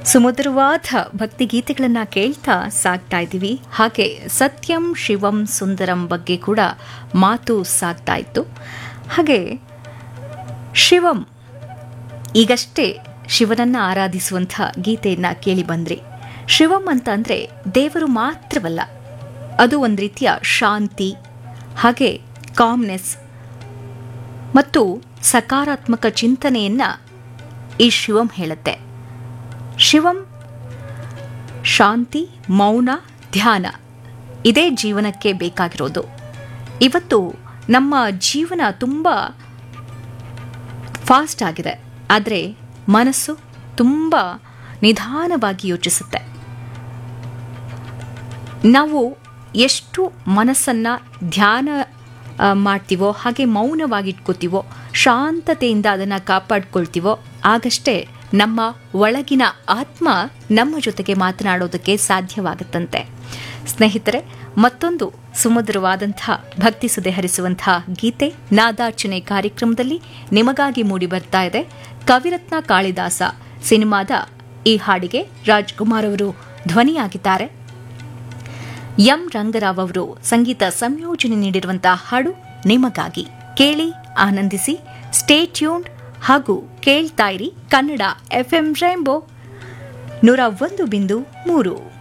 ಸುಮಧುರವಾದ ಭಕ್ತಿಗೀತೆಗಳನ್ನು ಕೇಳ್ತಾ ಸಾಗ್ತಾ ಇದ್ದೀವಿ ಹಾಗೆ ಸತ್ಯಂ ಶಿವಂ ಸುಂದರಂ ಬಗ್ಗೆ ಕೂಡ ಮಾತು ಸಾಗ್ತಾ ಇತ್ತು ಹಾಗೆ ಶಿವಂ ಈಗಷ್ಟೇ ಶಿವನನ್ನ ಆರಾಧಿಸುವಂಥ ಗೀತೆಯನ್ನ ಕೇಳಿ ಬಂದ್ರಿ ಶಿವಂ ಅಂತ ಅಂದ್ರೆ ದೇವರು ಮಾತ್ರವಲ್ಲ ಅದು ಒಂದು ರೀತಿಯ ಶಾಂತಿ ಹಾಗೆ ಕಾಮ್ನೆಸ್ ಮತ್ತು ಸಕಾರಾತ್ಮಕ ಚಿಂತನೆಯನ್ನ ಈ ಶಿವಂ ಹೇಳುತ್ತೆ ಶಿವಂ ಶಾಂತಿ ಮೌನ ಧ್ಯಾನ ಇದೇ ಜೀವನಕ್ಕೆ ಬೇಕಾಗಿರೋದು ಇವತ್ತು ನಮ್ಮ ಜೀವನ ತುಂಬ ಫಾಸ್ಟ್ ಆಗಿದೆ ಆದರೆ ಮನಸ್ಸು ತುಂಬ ನಿಧಾನವಾಗಿ ಯೋಚಿಸುತ್ತೆ ನಾವು ಎಷ್ಟು ಮನಸ್ಸನ್ನು ಧ್ಯಾನ ಆ, ಮಾಡ್ತೀವೋ ಹಾಗೆ ಮೌನವಾಗಿ ಇಟ್ಕೋತೀವೋ ಶಾಂತತೆಯಿಂದ ಅದನ್ನು ಕಾಪಾಡ್ಕೊಳ್ತೀವೋ ಆಗಷ್ಟೇ ನಮ್ಮ ಒಳಗಿನ ಆತ್ಮ ನಮ್ಮ ಜೊತೆಗೆ ಮಾತನಾಡೋದಕ್ಕೆ ಸಾಧ್ಯವಾಗುತ್ತಂತೆ ಸ್ನೇಹಿತರೆ ಮತ್ತೊಂದು ಸುಮಧುರವಾದಂತಹ ಭಕ್ತಿ ಸುದೆ ಹರಿಸುವಂತಹ ಗೀತೆ ನಾದಾರ್ಚನೆ ಕಾರ್ಯಕ್ರಮದಲ್ಲಿ ನಿಮಗಾಗಿ ಮೂಡಿ ಬರ್ತಾ ಇದೆ ಕವಿರತ್ನ ಕಾಳಿದಾಸ ಸಿನಿಮಾದ ಈ ಹಾಡಿಗೆ ರಾಜ್ಕುಮಾರ್ ಅವರು ಧ್ವನಿಯಾಗಿದ್ದಾರೆ ಎಂ ರಂಗರಾವ್ ಅವರು ಸಂಗೀತ ಸಂಯೋಜನೆ ನೀಡಿರುವಂತಹ ಹಾಡು ನಿಮಗಾಗಿ ಕೇಳಿ ಆನಂದಿಸಿ ಸ್ಟೇ ಟ್ಯೂನ್ಡ್ ಹಾಗೂ ಕೇಳ್ತಾ ಇರಿ ಕನ್ನಡ ಎಫ್ಎಂ ರೈಂಬೋ ನೂರ ಒಂದು ಬಿಂದು ಮೂರು